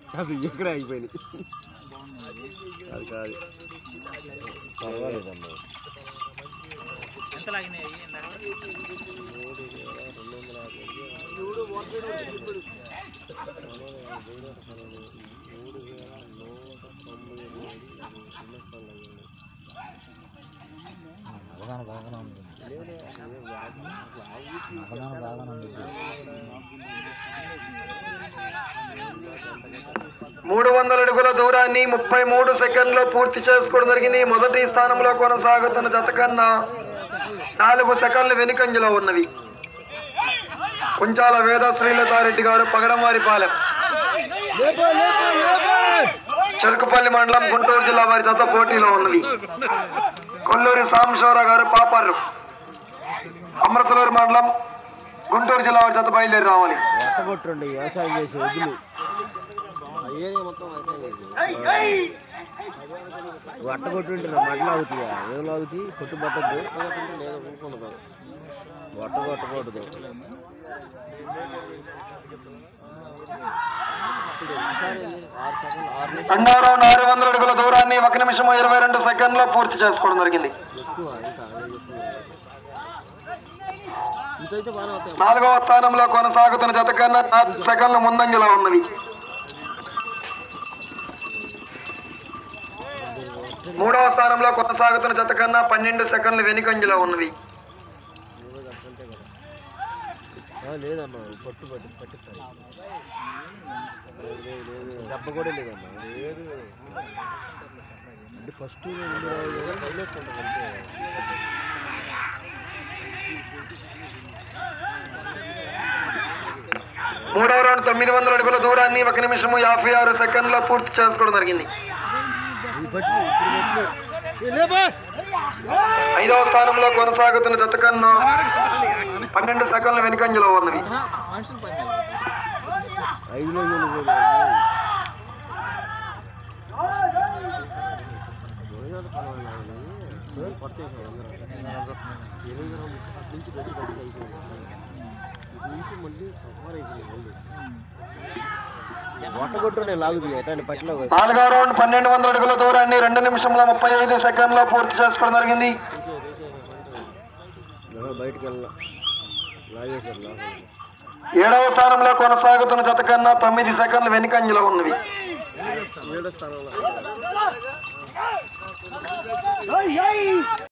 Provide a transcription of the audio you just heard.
అసలు ఎక్కడ అయిపోయినాయి అది కాదు పర్వాలేదమ్మా ఎంత లాగినాయి ఇందాక అవగాహన బాగానే ఉంది అవగాహన బాగానే ఉంది మూడు వందల అడుగుల దూరాన్ని ముప్పై మూడు సెకండ్లో పూర్తి చేసుకోవడం జరిగింది మొదటి స్థానంలో కొనసాగుతున్న జత కన్నా నాలుగు సెకండ్లు వెనుకంజలో ఉన్నవి కుంచాల వేద శ్రీలతారెడ్డి గారు పగడమారిపాలెం చెరుకుపల్లి మండలం గుంటూరు జిల్లా వారి జత పోటీలో ఉన్నవి కొల్లూరి సాంబశివరావు గారు పాపారు అమృతలూరు మండలం గుంటూరు జిల్లా వారి జత బయలుదేరి రావాలి ఎట్టగొట్టండి వ్యవసాయం చేసే వద్దులు ఏరియా మొత్తం వ్యవసాయం చేసి వట్టగొట్టుంటే మడ్లు లాగుతాయా ఏం లాగుతాయి కొట్టు పట్టద్దు వట్ట కొట్టకూడదు రెండో రౌండ్ ఆరు వందల అడుగుల దూరాన్ని ఒక నిమిషం ఇరవై రెండు సెకండ్లో పూర్తి చేసుకోవడం జరిగింది ఎక్కువ ఇంకా ఎక్కువ ఇంకైతే బాగానే అవుతాయి నాలుగవ స్థానంలో కొనసాగుతున్న జత కన్నా నాలుగు సెకండ్లు ముందంజలో ఉన్నవి మూడవ స్థానంలో కొనసాగుతున్న జత కన్నా పన్నెండు సెకండ్లు వెనుకంజలో ఉన్నవి నువ్వే కట్టుకుంటే కదా ఆ, లేదమ్మా పట్టు పట్టు పట్టిస్తాను లేదు లేదు లేదు దెబ్బ కూడా లేదమ్మా లేదు అంటే ఫస్ట్ వదిలేసుకుంటాం అంతే మూడవ రౌండ్ తొమ్మిది వందల అడుగుల దూరాన్ని ఒక నిమిషము యాభై ఆరు సెకండ్లో పూర్తి చేసుకోవడం జరిగింది ఇది పట్టు ఇప్పుడు పట్టు ఏ, లేపా ఐదవ స్థానంలో కొనసాగుతున్న జత కన్నా పన్నెండు సెకండ్ల వెనుకంజలో ఉన్నవి మనుషులు పని ఐదులో ఏళ్ళు కూడా నుంచి గట్టి గట్టి అయిపోయింది ఇటు నుంచి మళ్ళీ సఫర్ అయిపోయింది మళ్ళీ కొట్టు నేను లాగుతుంది ఎట్లా పట్ల నాలుగవ రౌండ్ పన్నెండు వందల అడుగుల దూరాన్ని రెండు నిమిషంలో ముప్పై ఐదు సెకండ్లో పూర్తి చేసుకోవడం జరిగింది బయటికి వెళ్ళా లాగేశారు లాగా ఏడవ స్థానంలో కొనసాగుతున్న జత కన్నా తొమ్మిది సెకండ్లు వెనుకంజలో ఉన్నవి ఏడో స్థానంలో